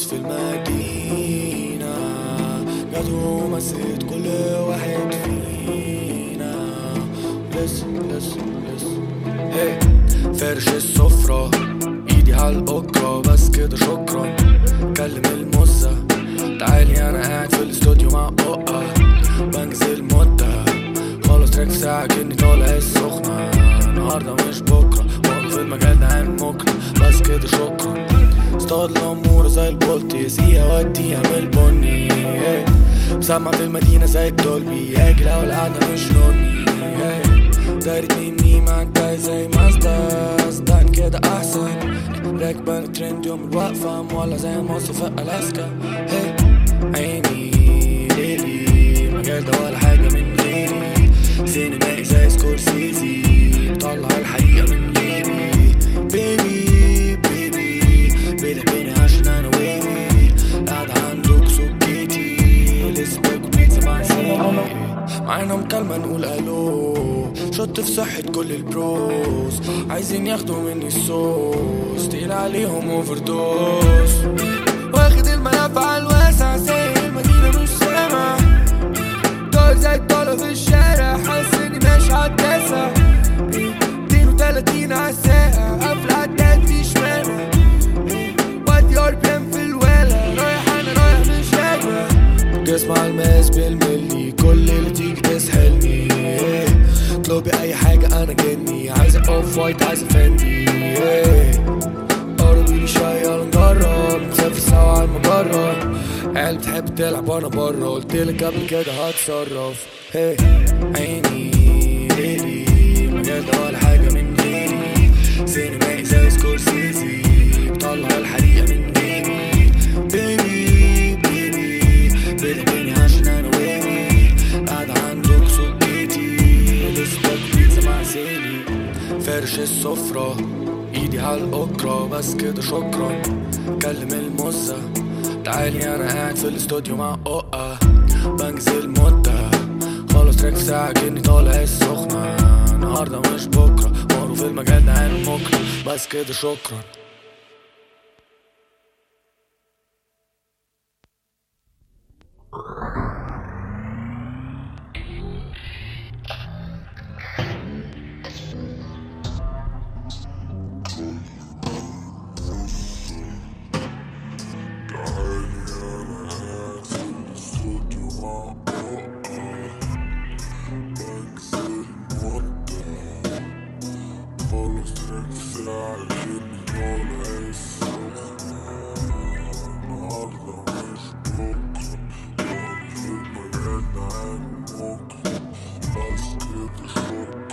بص في المدينة جت ومسيت كل واحد فينا لسه لسه لسه هي فرش السفرة ايدي على الأكرة بس كده شكرا كلم المزة تعالي انا قاعد في الاستوديو مع قطة بنزل مدة خلص تراك في ساعة كني طالع السخنة النهاردة مش بكرة وانا في المجال ده عين مكرة بس كده شكرا اصطاد الأمورة زي البولت يسيها وديها من البني إيه. مسمع في المدينة زي الدولبي اجي لو القعدة مش نومي إيه. دايرة مني مع جاي زي مازدا صدقني كده أحسن راكبة الترند يوم الوقفة مولع زي مصر في ألاسكا هي عيني ليلي المجال ده ولا حاجة من غيري سينمائي زي سكورسيزي بطلع الحقيقة من غيري بيبي بيبي بيني بيني عشان أنا ويبي قاعد عندك سكيتي لسه باكل بيتزا مع سيدي معانا مكالمة نقول الو شط في صحة كل البروس عايزين ياخدوا مني الصوص تقيل عليهم اوفر دوز واخد الملف على الواسع زي المدينة مش سامع دول زي الدولار في الشارع حاسس اني ماشي على التاسع 32 على الساعة قافل عداد في شمالة ودي ار بي ام في الولا رايح انا رايح مش راجع تسمع الماس بالملي كل اللي تيجي تسحلني اطلبي اي حاجة انا جني عايزة اوف وايت عايزة فندي قربي لي شوية يلا نجرب نسافر سوا على المجرة عيال بتحب تلعب وانا بره قلتلك قبل كده هتصرف هي عيني ليلي المجال ده ولا حاجة من غيري سينمائي زي سكورسيزي بطلع الحقيقة من غيري بيبي بيبي بيني بيني عشان انا ويبي قاعد عندك سكتي لسه باكل بيتزا مع سيلي فرش السفرة ايدي على الأكرة بس كده شكرا كلم المزة تعالي انا قاعد في الاستوديو مع قطة بنزل مدة خلص تراك في ساعة كني طالع السخنة النهاردة مش بكرة وانا في المجال ده عين مكرة بس كده شكرا Bas